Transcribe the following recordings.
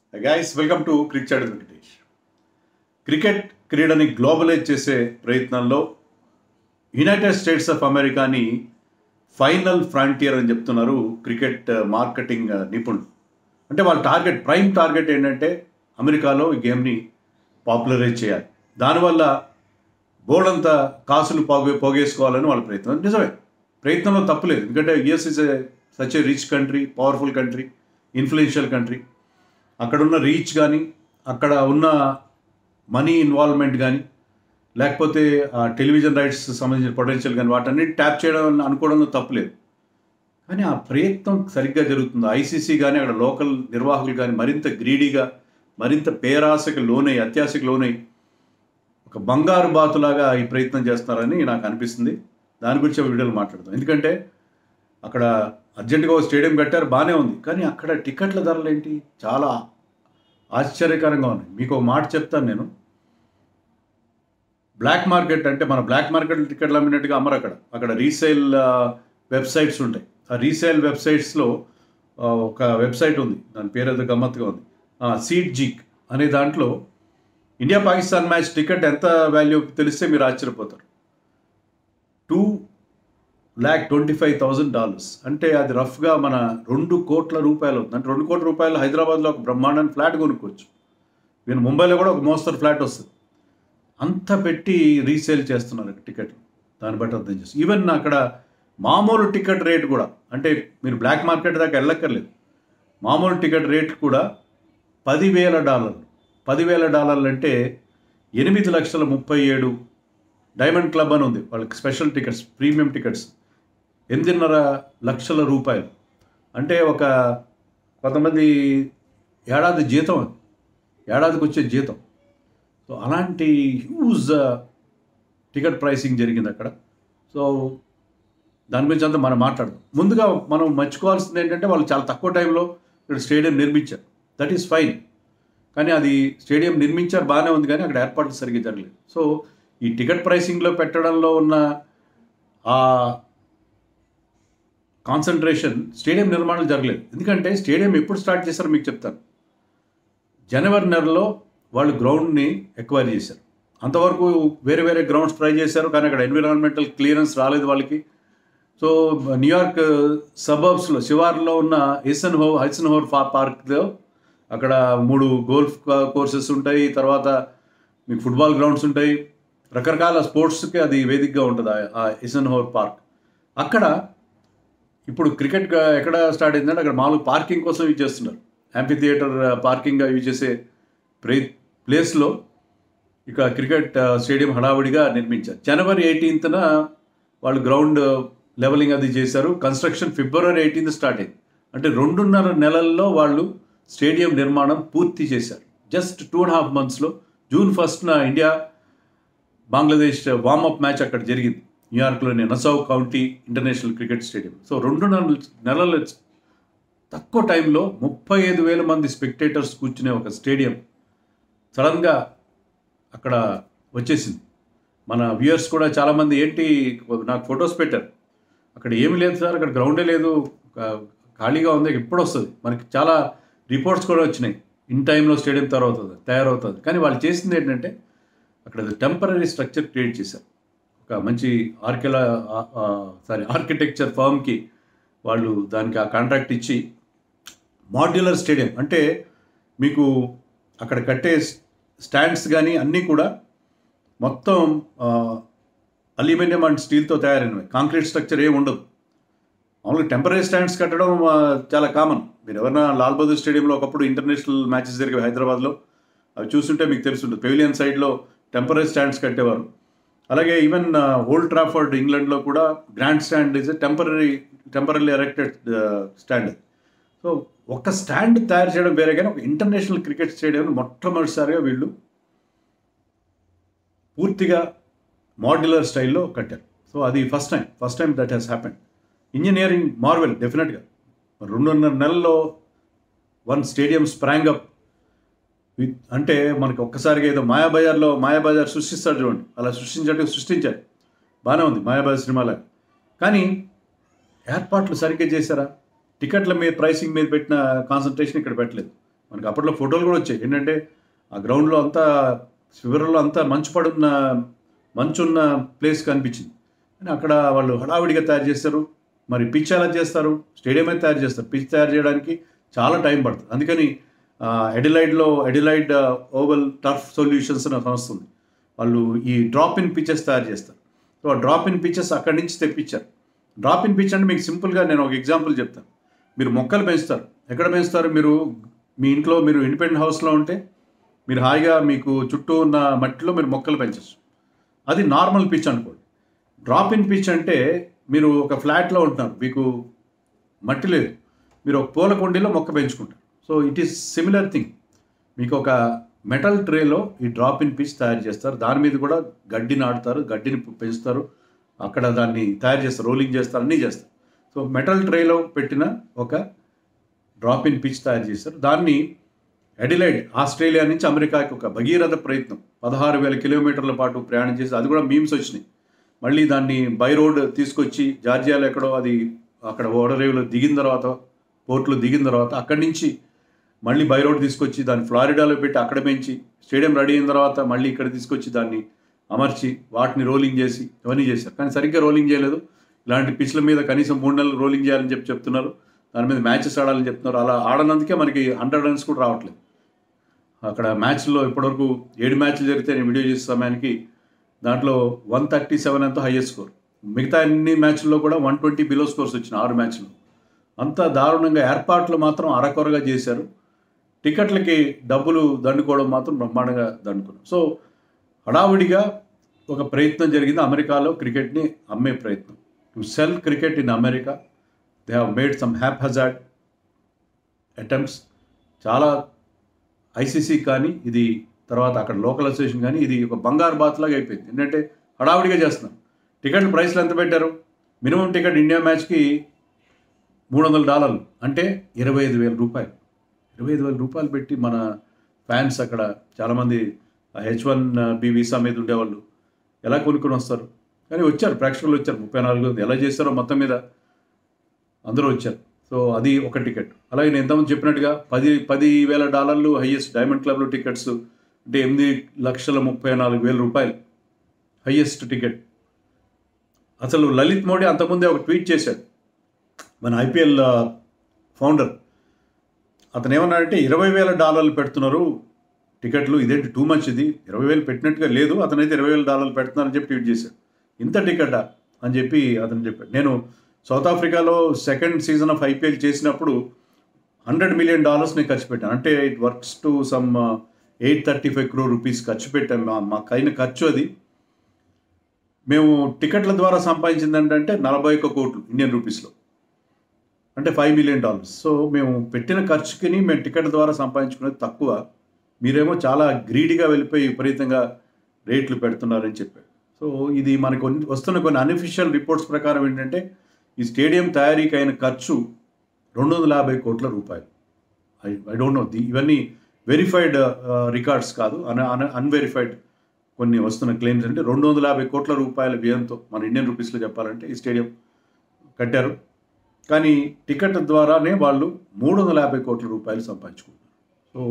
guys welcome to cricket Venkatesh cricket క్రీడని globalize చేసే ప్రయత్నంలో యునైటెడ్ స్టేట్స్ ఆఫ్ అమెరికాని ఫైనల్ ఫ్రాంటియర్ అని చెప్తున్నారు క్రికెట్ మార్కెటింగ్ నిపుణులు అంటే వాళ్ళ టార్గెట్ ప్రైమ్ టార్గెట్ ఏంటంటే అమెరికాలో ఈ గేమ్ని పాపులరైజ్ చేయాలి దానివల్ల బోర్డంత కాసులు పోగే పోగేసుకోవాలని వాళ్ళ ప్రయత్నం నిజమే ప్రయత్నంలో తప్పులేదు ఎందుకంటే US is such a rich country powerful country influential country అక్కడ ఉన్న రీచ్ కానీ అక్కడ ఉన్న మనీ ఇన్వాల్వ్మెంట్ కానీ లేకపోతే ఆ టెలివిజన్ రైట్స్ సంబంధించిన పొటెన్షియల్ కానీ వాటన్నిటి ట్యాప్ చేయడం అనుకోవడంలో తప్పులేదు కానీ ఆ ప్రయత్నం సరిగ్గా జరుగుతుంది ఐసీసీ కానీ అక్కడ లోకల్ నిర్వాహకులు కానీ మరింత గ్రీడీగా మరింత పేరాశకు లోనై అత్యాశకు లోనై ఒక బంగారు బాతులాగా ఈ ప్రయత్నం చేస్తున్నారని నాకు అనిపిస్తుంది దాని గురించి వీడియోలో మాట్లాడదాం ఎందుకంటే అక్కడ అర్జెంటుగా ఒక స్టేడియం కట్టారు బాగానే ఉంది కానీ అక్కడ టికెట్ల ధరలు ఏంటి చాలా ఆశ్చర్యకరంగా ఉన్నాయి మీకు ఒక మాట చెప్తాను నేను బ్లాక్ మార్కెట్ అంటే మన బ్లాక్ మార్కెట్ టికెట్లు అమ్మినట్టుగా అమ్మరు అక్కడ అక్కడ రీసేల్ వెబ్సైట్స్ ఉంటాయి ఆ రీసేల్ వెబ్సైట్స్లో ఒక వెబ్సైట్ ఉంది దాని పేరు ఏదో గమ్మత్తుగా ఉంది సీట్ జీక్ అనే దాంట్లో ఇండియా పాకిస్తాన్ మ్యాచ్ టికెట్ ఎంత వాల్యూ తెలిస్తే మీరు ఆశ్చర్యపోతారు two lakh twenty five thousand dollars అంటే అది రఫ్గా మన రెండు కోట్ల రూపాయలు అవుతుంది అంటే రెండు కోట్ల రూపాయలు హైదరాబాద్లో ఒక బ్రహ్మాండమైన ఫ్లాట్ కొనుక్కోవచ్చు నేను ముంబైలో కూడా ఒక మోస్తరు ఫ్లాట్ వస్తుంది అంత పెట్టి రీసేల్ చేస్తున్నారు టికెట్ దాన్ని బట్టి అర్థం చేసి ఈవెన్ అక్కడ మామూలు టికెట్ రేట్ కూడా అంటే మీరు బ్లాక్ మార్కెట్ దాకా వెళ్ళక్కర్లేదు మామూలు టికెట్ రేట్ కూడా పదివేల డాలర్లు పదివేల డాలర్లు అంటే ఎనిమిది లక్షల ముప్పై ఏడు డైమండ్ క్లబ్ అని ఉంది వాళ్ళకి స్పెషల్ టికెట్స్ ప్రీమియం టికెట్స్ ఎనిమిదిన్నర లక్షల రూపాయలు అంటే ఒక కొంతమంది ఏడాది జీతం అది ఏడాదికి వచ్చే జీతం సో అలాంటి హ్యూజ్ టికెట్ ప్రైసింగ్ జరిగింది అక్కడ సో దాని గురించి అంతా మనం మాట్లాడదాం ముందుగా మనం మర్చిపోవాల్సింది ఏంటంటే వాళ్ళు చాలా తక్కువ టైంలో ఇక్కడ స్టేడియం నిర్మించారు దట్ ఈస్ ఫైన్ కానీ అది స్టేడియం నిర్మించారు బాగానే ఉంది కానీ అక్కడ ఏర్పాట్లు సరిగ్గా జరగలేదు సో ఈ టికెట్ ప్రైసింగ్లో పెట్టడంలో ఉన్న ఆ కాన్సన్ట్రేషన్ స్టేడియం నిర్మాణం జరగలేదు ఎందుకంటే స్టేడియం ఎప్పుడు స్టార్ట్ చేశారో మీకు చెప్తాను జనవరి నెలలో వాళ్ళు గ్రౌండ్ని ఎక్వైర్ చేశారు అంతవరకు వేరే వేరే గ్రౌండ్స్ ట్రై చేశారు కానీ అక్కడ ఎన్విరాన్మెంటల్ క్లియరెన్స్ రాలేదు వాళ్ళకి సో న్యూయార్క్ సబర్బ్స్లో శివార్లో ఉన్న ఎసన్ హో హైసన్ హోర్ పార్క్లో అక్కడ మూడు గోల్ఫ్ కోర్సెస్ ఉంటాయి తర్వాత మీకు ఫుట్బాల్ గ్రౌండ్స్ ఉంటాయి రకరకాల స్పోర్ట్స్కి అది వేదికగా ఉంటుంది ఆ ఎసన్ హోర్ పార్క్ అక్కడ ఇప్పుడు క్రికెట్ ఎక్కడ స్టార్ట్ అయిందంటే అక్కడ మామూలు పార్కింగ్ కోసం యూజ్ చేస్తున్నారు యాంపీ థియేటర్ పార్కింగ్గా యూజ్ చేసే ప్రే ప్లేస్లో ఇక క్రికెట్ స్టేడియం హడావుడిగా నిర్మించారు జనవరి ఎయిటీన్త్న వాళ్ళు గ్రౌండ్ లెవెలింగ్ అది చేశారు కన్స్ట్రక్షన్ ఫిబ్రవరి ఎయిటీన్త్ స్టార్ట్ అయింది అంటే రెండున్నర నెలల్లో వాళ్ళు స్టేడియం నిర్మాణం పూర్తి చేశారు జస్ట్ టూ అండ్ హాఫ్ మంత్స్లో జూన్ ఫస్ట్న ఇండియా బంగ్లాదేశ్ వార్మప్ మ్యాచ్ అక్కడ జరిగింది న్యూయార్క్లోని Nassau County International Cricket Stadium so రెండున్నర నెలల తక్కువ టైంలో ముప్పై ఐదు వేల మంది స్పెక్టేటర్స్ కూర్చునే ఒక స్టేడియం సడన్గా అక్కడ వచ్చేసింది మన వ్యూయర్స్ కూడా చాలామంది ఏంటి నాకు ఫొటోస్ పెట్టారు అక్కడ ఏమి లేదు సార్ అక్కడ గ్రౌండే లేదు ఖాళీగా ఉంది ఎప్పుడు వస్తుంది మనకి చాలా రిపోర్ట్స్ కూడా వచ్చినాయి ఇన్ టైంలో స్టేడియం తయారవుతుంది తయారవుతుంది కానీ వాళ్ళు చేసింది ఏంటంటే అక్కడ టెంపరీ స్ట్రక్చర్ క్రియేట్ చేశారు ఒక మంచి ఆర్కిలా సారీ ఆర్కిటెక్చర్ ఫర్మ్కి వాళ్ళు దానికి ఆ కాంట్రాక్ట్ ఇచ్చి మాడ్యులర్ స్టేడియం అంటే మీకు అక్కడ కట్టే స్టాండ్స్ కానీ అన్నీ కూడా మొత్తం అల్యూమినియం అండ్ స్టీల్తో తయారైనవి కాంక్రీట్ స్ట్రక్చర్ ఏమి ఉండదు మామూలుగా టెంపరీ స్టాండ్స్ కట్టడం చాలా కామన్ మీరు ఎవరైనా లాల్ బహదూర్ స్టేడియంలో ఒకప్పుడు ఇంటర్నేషనల్ మ్యాచెస్ జరిగే హైదరాబాద్లో అవి చూస్తుంటే మీకు తెలుసుంటుంది పెవిలియన్ సైడ్లో టెంపరీ స్టాండ్స్ కట్టేవారు అలాగే ఈవెన్ ఓల్డ్ ట్రాఫర్డ్ ఇంగ్లాండ్లో కూడా grand stand is temporary temporary erected stand so ఒక్క స్టాండ్ తయారు చేయడం వేరే కానీ ఒక ఇంటర్నేషనల్ క్రికెట్ స్టేడియం మొట్టమొదటిసారిగా వీళ్ళు పూర్తిగా మాడ్యులర్ స్టైల్లో కట్టారు సో అది first time first time that has happened engineering marvel డెఫినెట్గా రెండున్నర నెలల్లో one stadium sprang up with అంటే మనకి ఒక్కసారిగా ఏదో మాయాబజార్లో మాయాబజార్ సృష్టిస్తాడు చూడండి అలా సృష్టించట్టు సృష్టించారు బాగానే ఉంది మాయాబజార్ సినిమాలో కానీ ఏర్పాట్లు సరిగ్గా చేశారా టికెట్ల మీద ప్రైసింగ్ మీద పెట్టిన కాన్సన్ట్రేషన్ ఇక్కడ పెట్టలేదు మనకి అప్పట్లో ఫోటోలు కూడా వచ్చాయి ఏంటంటే ఆ గ్రౌండ్లో అంతా శిబిరంలో అంతా మంచు పడున్న మంచు ఉన్న ప్లేస్ కనిపించింది కానీ అక్కడ వాళ్ళు హడావిడిగా తయారు చేస్తారు మరి పిచ్ ఎలా చేస్తారు స్టేడియం అయితే తయారు చేస్తారు పిచ్ తయారు చేయడానికి చాలా టైం పడుతుంది అందుకని ఆ, ఎడిలైడ్లో ఎడిలైడ్ ఆ, ఓవల్ టర్ఫ్ సొల్యూషన్స్ అనే సంస్థ ఉంది వాళ్ళు ఈ డ్రాప్ ఇన్ పిచెస్ తయారు చేస్తారు సో ఆ డ్రాప్ ఇన్ పిచెస్ అక్కడి నుంచి తెప్పించారు డ్రాప్ ఇన్ పిచ్ అంటే మీకు సింపుల్గా నేను ఒక ఎగ్జాంపుల్ చెప్తాను మీరు మొక్కలు పెంచుతారు ఎక్కడ పెంచుతారు మీరు మీ ఇంట్లో మీరు ఇండిపెండెంట్ హౌస్లో ఉంటే మీరు హాయిగా మీకు చుట్టూ ఉన్న మట్టిలో మీరు మొక్కలు పెంచచ్చు అది నార్మల్ పిచ్ అనుకోండి డ్రాప్ ఇన్ పిచ్ అంటే మీరు ఒక ఫ్లాట్లో ఉంటున్నారు మీకు మట్టి లేదు మీరు ఒక పూల కుండీలో మొక్క పెంచుకుంటారు so it is similar thing మీకు ఒక మెటల్ ట్రేలో ఈ డ్రాప్ ఇన్ పిచ్ తయారు చేస్తారు దాని మీద కూడా గడ్డి నాటుతారు గడ్డిని పెంచుతారు అక్కడ దాన్ని తయారు చేస్తారు రోలింగ్ చేస్తారు అన్నీ చేస్తారు సో మెటల్ ట్రేలో పెట్టిన ఒక డ్రాప్ ఇన్ పిచ్ తయారు చేస్తారు దాన్ని ఎడిలైడ్ ఆస్ట్రేలియా నుంచి అమెరికాకి ఒక భగీరథ ప్రయత్నం పదహారు వేల కిలోమీటర్ల పాటు ప్రయాణం చేసి అది కూడా మీమ్స్ వచ్చినాయి మళ్ళీ దాన్ని బై రోడ్ తీసుకొచ్చి జార్జియాలో ఎక్కడో అది అక్కడ ఓడరేవులో దిగిన తర్వాత పోర్ట్లో దిగిన తర్వాత అక్కడి నుంచి మళ్ళీ బై రోడ్ తీసుకొచ్చి దాన్ని ఫ్లారిడాలో పెట్టి అక్కడ పెంచి స్టేడియం రెడీ అయిన తర్వాత మళ్ళీ ఇక్కడ తీసుకొచ్చి దాన్ని అమర్చి వాటిని రోలింగ్ చేసి ఇవన్నీ చేశారు కానీ సరిగ్గా రోలింగ్ చేయలేదు ఇలాంటి పిచ్ల మీద కనీసం మూడు నెలలు రోలింగ్ చేయాలని చెప్పి చెప్తున్నారు దాని మీద మ్యాచెస్ ఆడాలని చెప్తున్నారు అలా ఆడనందుకే మనకి హండ్రెడ్ రన్స్ కూడా రావట్లేదు అక్కడ మ్యాచ్లో ఇప్పటివరకు ఏడు మ్యాచ్లు జరిగితే నేను వీడియో చేసే సమయానికి దాంట్లో వన్ థర్టీ సెవెన్ అంతా హైయెస్ట్ స్కోర్ మిగతా అన్ని మ్యాచ్ల్లో కూడా వన్ ట్వంటీ బిలో స్కోర్స్ వచ్చినాయి ఆరు మ్యాచ్లు అంత దారుణంగా ఏర్పాట్లు మాత్రం అరకొరగా చేశారు టికెట్లకి డబ్బులు దండుకోవడం మాత్రం బ్రహ్మాండంగా దండుకున్నారు సో హడావుడిగా ఒక ప్రయత్నం జరిగింది అమెరికాలో క్రికెట్ని అమ్మే ప్రయత్నం to sell cricket in America they have made some haphazard attempts చాలా ఐసీసీ కానీ ఇది తర్వాత అక్కడ లోకల్ అసోసియేషన్ కానీ ఇది ఒక బంగారు బాత్ లాగా అయిపోయింది ఏంటంటే హడావుడిగా చేస్తున్నాం టికెట్ ప్రైస్లు ఎంత పెట్టారు మినిమం టికెట్ ఇండియా మ్యాచ్కి మూడు వందల డాలర్లు అంటే ఇరవై ఐదు వేల రూపాయలు ఇరవై ఐదు వేల రూపాయలు పెట్టి మన ఫ్యాన్స్ అక్కడ చాలామంది హెచ్ వన్ బి వీసా మీద ఉండేవాళ్ళు ఎలా కొనుక్కొని వస్తారు కానీ వచ్చారు ప్రేక్షకులు వచ్చారు ముప్పై నాలుగు మంది ఎలా చేస్తారో మొత్తం మీద అందరూ వచ్చారు సో అది ఒక టికెట్ అలాగే నేను ఇంతకుముందు చెప్పినట్టుగా పది పది వేల డాలర్లు హైయెస్ట్ డైమండ్ క్లబ్లో టికెట్స్ అంటే ఎనిమిది లక్షల ముప్పై నాలుగు వేల రూపాయలు హైయెస్ట్ టికెట్ అసలు లలిత్ మోడీ అంతకుముందే ఒక ట్వీట్ చేశాడు మన ఐపీఎల్ ఫౌండర్ అతను ఏమన్నాడంటే ఇరవై వేల డాలర్లు పెడుతున్నారు టికెట్లు ఇదేంటి టూ మచ్ ఇది ఇరవై వేలు పెట్టినట్టుగా లేదు అతనైతే ఇరవై వేల డాలర్లు పెడుతున్నారని చెప్పి ట్వీట్ చేశాడు ఇంత టికెటా అని చెప్పి అతను చెప్పాడు నేను సౌత్ ఆఫ్రికాలో సెకండ్ సీజన్ ఆఫ్ ఐపీఎల్ చేసినప్పుడు హండ్రెడ్ మిలియన్ డాలర్స్ నేను ఖర్చు పెట్టాను అంటే it works to some eight thirty five crore rupees ఖర్చు పెట్టాను మా మాకు అయిన ఖర్చు అది మేము టికెట్ల ద్వారా సంపాదించింది ఏంటంటే నలభై ఒక్క కోట్లు ఇండియన్ రూపీస్లో అంటే ఫైవ్ మిలియన్ డాలర్స్ సో మేము పెట్టిన ఖర్చుకిని మేము టికెట్ ద్వారా సంపాదించుకునేది తక్కువ మీరేమో చాలా గ్రీడీగా వెళ్ళిపోయి విపరీతంగా రేట్లు పెడుతున్నారని చెప్పాడు సో ఇది మనకు కొన్ని- వస్తున్న కొన్ని అన్అఫిషియల్ రిపోర్ట్స్ ప్రకారం ఏంటంటే ఈ స్టేడియం తయారీకి అయిన ఖర్చు రెండు వందల యాభై కోట్ల రూపాయలు I I don't know the ఇవన్నీ వెరిఫైడ్ రికార్డ్స్ కాదు అన్ అన్వెరిఫైడ్ కొన్ని వస్తున్న క్లెయిమ్స్ అంటే రెండు వందల యాభై కోట్ల రూపాయల వ్యయంతో మన ఇండియన్ రూపీస్లో చెప్పాలంటే ఈ స్టేడియం కట్టారు కానీ టికెట్ ద్వారానే వాళ్ళు మూడు వందల యాభై కోట్ల రూపాయలు సంపాదించుకుంటారు సో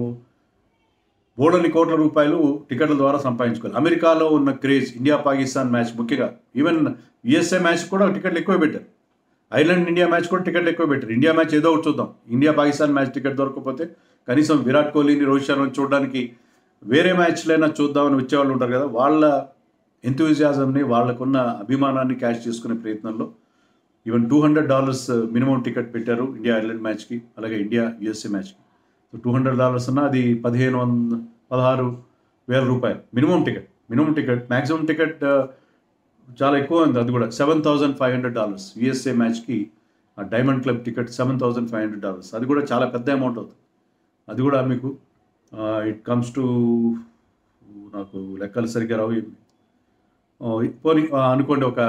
బోడని కోట్ల రూపాయలు టికెట్ల ద్వారా సంపాదించుకోవాలి అమెరికాలో ఉన్న క్రేజ్ ఇండియా పాకిస్తాన్ మ్యాచ్ ముఖ్యంగా ఈవెన్ యుఎస్ఏ మ్యాచ్ కూడా టికెట్లు ఎక్కువ పెట్టారు ఐర్లాండ్ ఇండియా మ్యాచ్ కూడా టికెట్లు ఎక్కువ పెట్టారు ఇండియా మ్యాచ్ ఏదో ఒకటి చూద్దాం ఇండియా పాకిస్తాన్ మ్యాచ్ టికెట్ దొరకకపోతే కనీసం విరాట్ కోహ్లీని రోహిత్ శర్మని చూడడానికి వేరే మ్యాచ్లైనా చూద్దామని వచ్చేవాళ్ళు ఉంటారు కదా వాళ్ళ ఎంతూజియాజంని వాళ్ళకున్న అభిమానాన్ని క్యాష్ చేసుకునే ప్రయత్నంలో even two hundred dollars minimum ticket పెట్టారు ఇండియా ఐర్లాండ్ మ్యాచ్కి అలాగే ఇండియా యుఎస్ఏ మ్యాచ్కి సో టూ హండ్రెడ్ డాలర్స్ అన్న అది పదిహేను వంద పదహారు వేల రూపాయలు minimum ticket minimum ticket maximum ticket ఆ, చాలా ఎక్కువ ఉంది అది కూడా seven thousand five hundred dollars USA మ్యాచ్కి ఆ diamond club ticket seven thousand five hundred dollars అది కూడా చాలా పెద్ద అమౌంట్ అవుతుంది అది కూడా మీకు ఇట్ కమ్స్ టు నాకు లెక్కలు సరిగ్గా రావు ఆ, పోనీ ఆ, అనుకోండి ఒక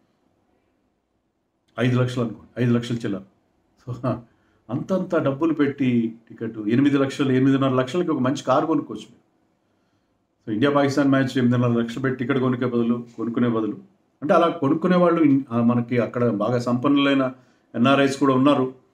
ఐదు లక్షలు అనుకోండి ఐదు లక్షలు చిల్లర సో అంతంత డబ్బులు పెట్టి టికెట్ ఎనిమిది లక్షలు ఎనిమిదిన్నర లక్షలకి ఒక మంచి కారు కొనుక్కోవచ్చు మీరు సో ఇండియా పాకిస్తాన్ మ్యాచ్ ఎనిమిదిన్నర లక్షలు పెట్టి టికెట్ కొనుక్కే బదులు కొనుక్కునే బదులు అంటే అలా కొనుక్కునే వాళ్ళు ఇన్- ఆ, మనకి అక్కడ బాగా సంపన్నులైన ఎన్ఆర్ఐస్ కూడా ఉన్నారు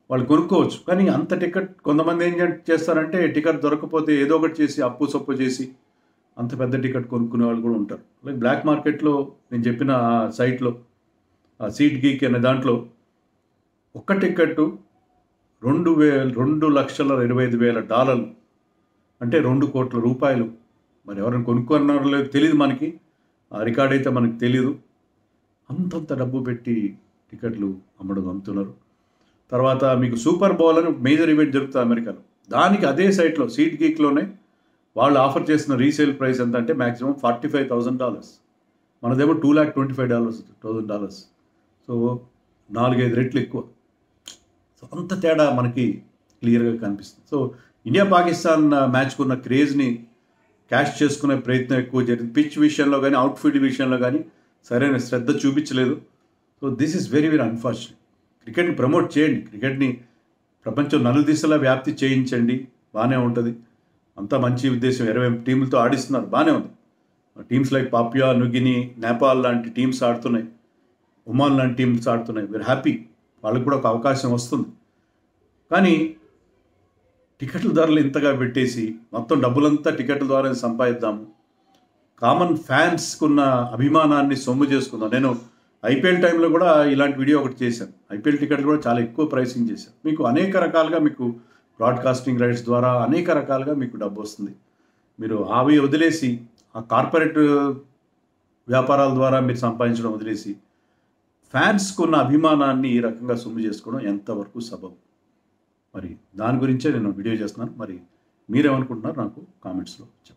వాళ్ళు కొనుక్కోవచ్చు కానీ అంత టికెట్ కొంతమంది ఏం చే- చేస్తారంటే టికెట్ దొరకకపోతే ఏదో ఒకటి చేసి అప్పు సొప్పు చేసి అంత పెద్ద టికెట్ కొనుక్కునే వాళ్ళు కూడా ఉంటారు లైక్ బ్లాక్ మార్కెట్లో నేను చెప్పిన ఆ సైట్లో ఆ సీట్ గీక్ అనే దాంట్లో ఒక్క టికెట్ రెండు వేల రెండు లక్షల ఇరవై ఐదు వేల డాలర్లు అంటే రెండు కోట్ల రూపాయలు మరి ఎవరైనా కొనుక్కున్నారో లేదో తెలియదు మనకి ఆ రికార్డ్ అయితే మనకి తెలియదు అంతంత డబ్బు పెట్టి టికెట్లు అమ్మడం అమ్ముతున్నారు తర్వాత మీకు సూపర్ బౌల్ అని మేజర్ ఈవెంట్ జరుగుతుంది అమెరికాలో దానికి అదే సైట్లో సీట్ గీక్లోనే వాళ్ళు ఆఫర్ చేసిన రీసేల్ ప్రైస్ ఎంత అంటే maximum forty five thousand dollars మనదేమో two lakh twenty five dollars thousand dollars so నాలుగైదు రెట్లు ఎక్కువ సో అంత తేడా మనకి క్లియర్గా కనిపిస్తుంది సో ఇండియా పాకిస్తాన్ మ్యాచ్కు ఉన్న క్రేజ్ని క్యాష్ చేసుకునే ప్రయత్నం ఎక్కువ జరిగింది పిచ్ విషయంలో కానీ అవుట్ఫీల్డ్ విషయంలో కానీ సరైన శ్రద్ధ చూపించలేదు so this is very very unfortunate క్రికెట్ని ప్రమోట్ చేయండి క్రికెట్ని ప్రపంచం నలుదిశలా వ్యాప్తి చేయించండి బాగానే ఉంటుంది అంతా మంచి ఉద్దేశం ఇరవై టీములతో ఆడిస్తున్నారు బాగానే ఉంది teams like Papua New Guinea Nepal లాంటి టీమ్స్ ఆడుతున్నాయి ఒమాన్ లాంటి టీమ్స్ ఆడుతున్నాయి వీఆర్ హ్యాపీ వాళ్ళకి కూడా ఒక అవకాశం వస్తుంది కానీ టికెట్ల ధరలు ఇంతగా పెట్టేసి మొత్తం డబ్బులంతా టికెట్ల ద్వారా సంపాదిద్దాము కామన్ ఫ్యాన్స్కున్న అభిమానాన్ని సొమ్ము చేసుకుందాం నేను ఐపీఎల్ టైంలో కూడా ఇలాంటి వీడియో ఒకటి చేశాను ఐపీఎల్ టికెట్లు కూడా చాలా ఎక్కువ ప్రైసింగ్ చేశాను మీకు అనేక రకాలుగా మీకు బ్రాడ్కాస్టింగ్ రైట్స్ ద్వారా అనేక రకాలుగా మీకు డబ్బు వస్తుంది మీరు అవి వదిలేసి ఆ కార్పొరేట్ వ్యాపారాల ద్వారా మీరు సంపాదించడం వదిలేసి ఫ్యాన్స్కు ఉన్న అభిమానాన్ని ఈ రకంగా సొమ్ము చేసుకోవడం ఎంతవరకు సబబు మరి దాని గురించే నేను వీడియో చేస్తున్నాను మరి మీరేమనుకుంటున్నారు నాకు కామెంట్స్లో చెప్పండి